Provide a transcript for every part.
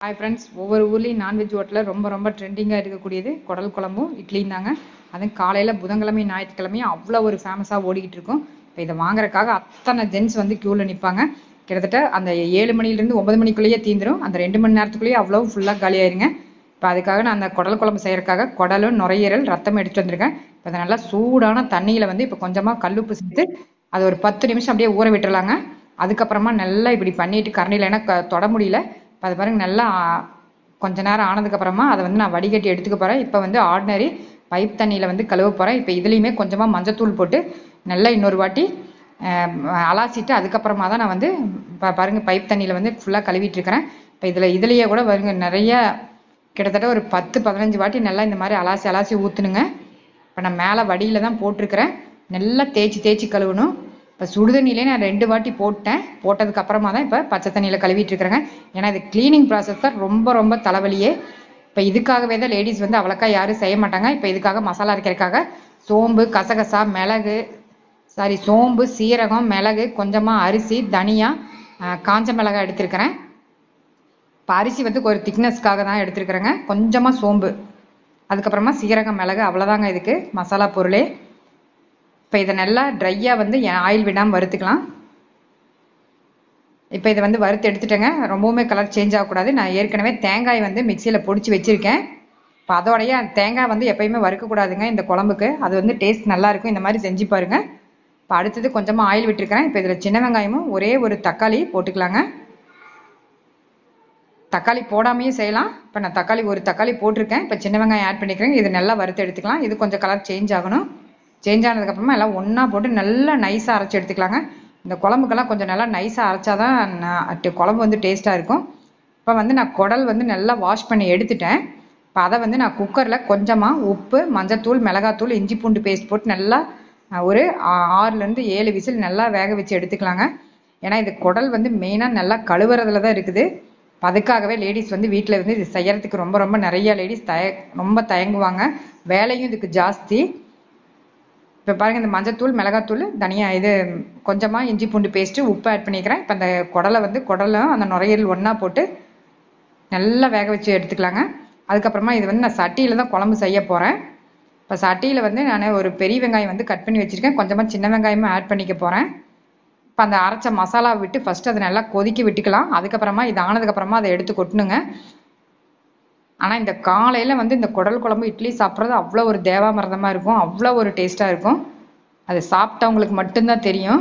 hi friends ஒவ்வொரு ஊர்லேயும் non veg ஹோட்டலில் ரொம்ப ரொம்ப ட்ரெண்டிங்காக இருக்கக்கூடியது குடல் குழம்பும் இட்லியும் தாங்க அதுவும் காலையில் புதன்கிழமையும் ஞாயிற்றுக்கிழமையும் அவ்வளோ ஒரு ஃபேமஸாக ஓடிக்கிட்டு இருக்கும் இப்போ இதை வாங்குறதுக்காக அத்தனை ஜென்ஸ் வந்து க்யூவில் நிற்பாங்க கிட்டத்தட்ட அந்த ஏழு மணிலேருந்து ஒன்பது மணிக்குள்ளேயே தீந்துரும் அந்த ரெண்டு மணி நேரத்துக்குள்ளேயே அவ்வளோ ஃபுல்லாக காலியாயிருங்க இப்போ அதுக்காக நான் அந்த குடல் குழம்பு செய்யறதுக்காக குடலும் நுரையீரல் ரத்தம் எடுத்துட்டு வந்திருக்கேன் இப்போ அதை நல்லா சூடான தண்ணியில் வந்து இப்போ கொஞ்சமாக கல்லுப்பு சேர்த்து அது ஒரு பத்து நிமிஷம் அப்படியே ஊற விட்டுறலாங்க அதுக்கப்புறமா நல்லா இப்படி பண்ணிட்டு கரண்டியில் ஏன்னா க- தொட முடியல இப்போ அது பாருங்க நல்லா ஆ, கொஞ்ச நேரம் ஆனதுக்கப்புறமா அதை வந்து நான் வடிகட்டி எடுத்துக்க போகிறேன் இப்போ வந்து ஆர்டினரி பைப் தண்ணியில் வந்து கழுவ போகிறேன் இப்போ இதுலேயுமே கொஞ்சமாக மஞ்சத்தூள் போட்டு நல்லா இன்னொரு வாட்டி ஆஹ், அலாசிட்டு அதுக்கப்புறமா தான் நான் வந்து பா- பாருங்க பைப் தண்ணியில் வந்து ஃபுல்லாக கழுவிட்டு இருக்கிறேன் இப்போ இதில் இதுலேயே கூட வருங்க நிறைய கிட்டத்தட்ட ஒரு பத்து பதினஞ்சு வாட்டி நல்லா இந்த மாதிரி அலாசி அலாசி ஊற்றுனுங்க இப்போ நான் மேலே வடியில் தான் போட்டிருக்கிறேன் நல்லா தேய்ச்சி தேய்ச்சி கழுவணும் இப்போ சுடுதண்ணிலே நான் ரெண்டு வாட்டி போட்டேன் போட்டதுக்கு அப்புறமா தான் இப்போ பச்சை தண்ணியில் கழுவிட்டு இருக்கிறேங்க ஏன்னா இது க்ளீனிங் ப்ராசஸ் தான் ரொம்ப ரொம்ப தலைவலியே இப்போ இதுக்காகவே தான் லேடிஸ் வந்து அவ்வளோக்கா யாரும் செய்ய மாட்டாங்க இப்போ இதுக்காக மசாலா அரைக்கிறதுக்காக சோம்பு கசகசா மிளகு சாரி சோம்பு சீரகம் மிளகு கொஞ்சமாக அரிசி தனியா ஆஹ், காஞ்ச மிளகாய் எடுத்திருக்கிறேன் இப்போ அரிசி வந்து ஒரு திக்னஸ்க்காக தான் எடுத்துருக்குறேங்க கொஞ்சமாக சோம்பு அதுக்கப்புறமா சீரகம் மிளகு அவ்வளோதாங்க இதுக்கு மசாலா பொருளே இப்போ இதை நல்லா ட்ரையாக வந்து ஆயில் விடாமல் வறுத்துக்கலாம் இப்போ இதை வந்து வறுத்து எடுத்துட்டேங்க ரொம்பவுமே கலர் சேஞ்ச் ஆகக்கூடாது நான் ஏற்கனவே தேங்காய் வந்து மிக்சியில் பொடிச்சு வச்சுருக்கேன் இப்போ அதோடைய தேங்காய் வந்து எப்பயுமே வறுக்கக்கூடாதுங்க இந்த குழம்புக்கு அது வந்து டேஸ்ட் நல்லா இருக்கும் இந்த மாதிரி செஞ்சு பாருங்க இப்போ அடுத்தது கொஞ்சமாக ஆயில் விட்டுருக்கிறேன் இப்போ இதில் சின்ன வெங்காயமும் ஒரே ஒரு தக்காளி போட்டுக்கலாங்க தக்காளி போடாமையும் செய்யலாம் இப்போ நான் தக்காளி ஒரு தக்காளி போட்டிருக்கேன் இப்போ சின்ன வெங்காயம் ஆட் பண்ணிக்கிறேன் இது நல்லா வறுத்து எடுத்துக்கலாம் இது கொஞ்சம் கலர் சேஞ்ச் ஆகணும் சேஞ்ச் ஆனதுக்கப்புறமா எல்லாம் ஒன்றா போட்டு நல்லா நைஸாக அரைச்சி எடுத்துக்கலாங்க இந்த குழம்புக்கெல்லாம் கொஞ்சம் நல்லா நைஸாக அரைச்சாதான் நான் அட்டு- குழம்பு வந்து டேஸ்ட்டாக இருக்கும் இப்போ வந்து நான் குடல் வந்து நல்லா வாஷ் பண்ணி எடுத்துட்டேன் இப்போ அதை வந்து நான் குக்கரில் கொஞ்சமாக உப்பு மஞ்சத்தூள் மிளகாத்தூள் இஞ்சி பூண்டு பேஸ்ட் போட்டு நல்லா அஹ், ஒரு ஆ- ஆறுலேருந்து ஏழு விசில் நல்லா வேக வச்சு எடுத்துக்கலாங்க ஏன்னா இது குடல் வந்து மெயினாக நல்லா கழுவுறதுல தான் இருக்குது இப்ப அதுக்காகவே லேடிஸ் வந்து வீட்டில் வந்து இது செய்யறதுக்கு ரொம்ப ரொம்ப நிறைய லேடிஸ் தய ரொம்ப தயங்குவாங்க வேலையும் இதுக்கு ஜாஸ்தி இப்போ பாருங்க இந்த மஞ்சத்தூள் மிளகாத்தூள் தனியா இது கொஞ்சமாக இஞ்சி பூண்டு பேஸ்ட்டு உப்பு ஆட் பண்ணிக்கிறேன் இப்போ அந்த குடலை வந்து குடலும் அந்த நுரையீரல் ஒன்றா போட்டு நல்லா வேக வச்சு எடுத்துக்கலாங்க அதுக்கப்புறமா இது வந்து நான் சட்டியில் தான் குழம்பு செய்ய போகிறேன் இப்போ சட்டியில் வந்து நான் ஒரு பெரிய வெங்காயம் வந்து கட் பண்ணி வச்சுருக்கேன் கொஞ்சமாக சின்ன வெங்காயமும் ஆட் பண்ணிக்க போகிறேன் இப்போ அந்த அரைச்ச மசாலா விட்டு ஃபர்ஸ்ட் அதை நல்லா கொதிக்க விட்டுக்கலாம் அதுக்கப்புறமா இது ஆனதுக்கப்புறமா அதை எடுத்து கொட்டணுங்க ஆனால் இந்த காலையில் வந்து இந்த குடல் குழம்பு இட்லி சாப்பிட்றது அவ்வளோ ஒரு தேவாமிர்தமாக இருக்கும் அவ்வளோ ஒரு டேஸ்ட்டாக இருக்கும் அது சாப்பிட்டவங்களுக்கு மட்டும்தான் தெரியும்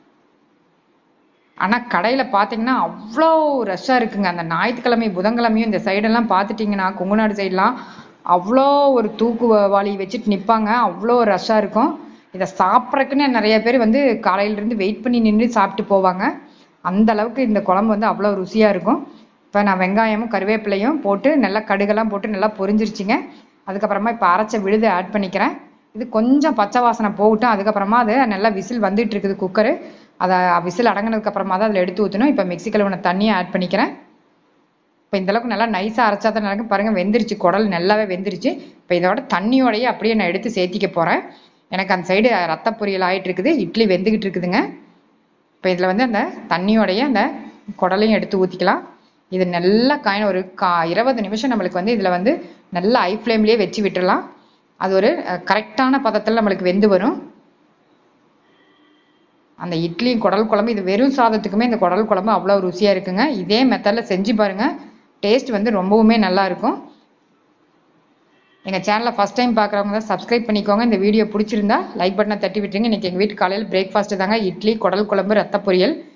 ஆனால் கடையில் பார்த்தீங்கன்னா அவ்வளோ ரஷ்ஷாக இருக்குங்க அந்த ஞாயிற்றுக்கிழமை புதன்கிழமையும் இந்த சைடெல்லாம் பார்த்துட்டிங்கன்னா கொங்குநாடு சைடெலாம் அவ்வளோ ஒரு தூக்கு வ- வாளி வச்சுட்டு நிற்பாங்க அவ்வளோ ரஷ்ஷாக இருக்கும் இதை சாப்பிட்றதுக்குன்னு நிறைய பேர் வந்து காலையிலேருந்து வெயிட் பண்ணி நின்று சாப்பிட்டு போவாங்க அந்த அளவுக்கு இந்த குழம்பு வந்து அவ்வளோ ருசியாக இருக்கும் இப்போ நான் வெங்காயமும் கருவேப்பிலையும் போட்டு நல்லா கடுகெல்லாம் போட்டு நல்லா பொரிஞ்சிருச்சுங்க அதுக்கப்புறமா இப்போ அரைச்ச விழுது ஆட் பண்ணிக்கிறேன் இது கொஞ்சம் பச்சை வாசனை போகட்டும் அதுக்கப்புறமா அது நல்லா விசில் வந்துட்டு இருக்குது குக்கரு அதை விசில் அடங்கினதுக்கு அப்புறமா தான் அதில் எடுத்து ஊற்றணும் இப்போ மிக்ஸி கழுவின தண்ணியை ஆட் பண்ணிக்கிறேன் இப்போ இந்த அளவுக்கு நல்லா நைஸாக அரைச்சா தான் நடக்கும் பாருங்க வெந்துருச்சு குடல் நல்லாவே வெந்துருச்சு இப்போ இதோட தண்ணியோடயே அப்படியே நான் எடுத்து சேர்த்திக்க போகிறேன் எனக்கு அந்த சைடு ரத்த பொரியல் ஆயிட்டு இருக்குது இட்லி வெந்துக்கிட்டு இருக்குதுங்க இப்போ இதில் வந்து அந்த தண்ணியோடைய அந்த குடலையும் எடுத்து ஊற்றிக்கலாம் இது நல்லா காயின ஒரு கா இருபது நிமிஷம் நம்மளுக்கு வந்து இதில் வந்து நல்லா ஹை ஃப்ளேம்லேயே வச்சு விட்டுறலாம் அது ஒரு கரெக்டான பதத்தில் நம்மளுக்கு வெந்து வரும் அந்த இட்லி குடல் குழம்பு இது வெறும் சாதத்துக்குமே இந்த குடல் குழம்பு அவ்வளோ ருசியாக இருக்குங்க இதே மெத்தடில் செஞ்சு பாருங்க டேஸ்ட் வந்து ரொம்பவுமே நல்லா இருக்கும் எங்கள் சேனலை ஃபஸ்ட் டைம் பார்க்குறவங்க தான் சப்ஸ்கிரைப் பண்ணிக்கோங்க இந்த வீடியோ பிடிச்சிருந்தா லைக் பட்டனை தட்டி விட்டுருங்க இன்னைக்கு எங்கள் வீட்டு காலையில் பிரேக்ஃபாஸ்ட்டு தாங்க இட்லி குடல் குழம்பு ரத்த பொரியல்